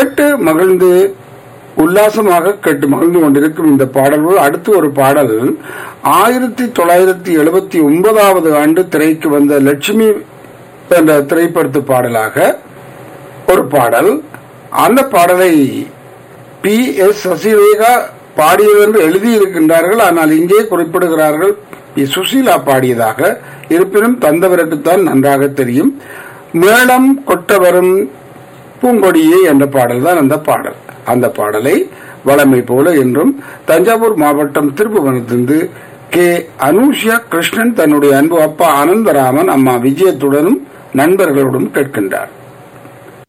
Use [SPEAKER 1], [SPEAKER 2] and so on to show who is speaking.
[SPEAKER 1] கேட்டு மகிழ்ந்து உல்லாசமாக கேட்டு மகிழ்ந்து கொண்டிருக்கும் இந்த பாடல்கள் அடுத்து ஒரு பாடல் ஆயிரத்தி தொள்ளாயிரத்தி எழுபத்தி ஒன்பதாவது ஆண்டு திரைக்கு வந்த லட்சுமி என்ற திரைப்படத்து பாடலாக ஒரு பாடல் அந்த பாடலை பி எஸ் சசிரேகா பாடியது என்று எழுதியிருக்கின்றார்கள் ஆனால் இங்கே குறிப்பிடுகிறார்கள் பி சுசீலா பாடியதாக இருப்பினும் தந்தவருக்குத்தான் நன்றாக தெரியும் மேளம் கொட்ட வரும் பூங்கொடியே என்ற பாடல் தான் அந்த பாடல் அந்த பாடலை வளமை போல என்றும் தஞ்சாவூர் மாவட்டம் திருப்புவனத்திலிருந்து கே அனுஷியா கிருஷ்ணன் தன்னுடைய அன்பு அப்பா அனந்தராமன் அம்மா விஜயத்துடனும் நண்பர்களுடன் கேட்கின்றார்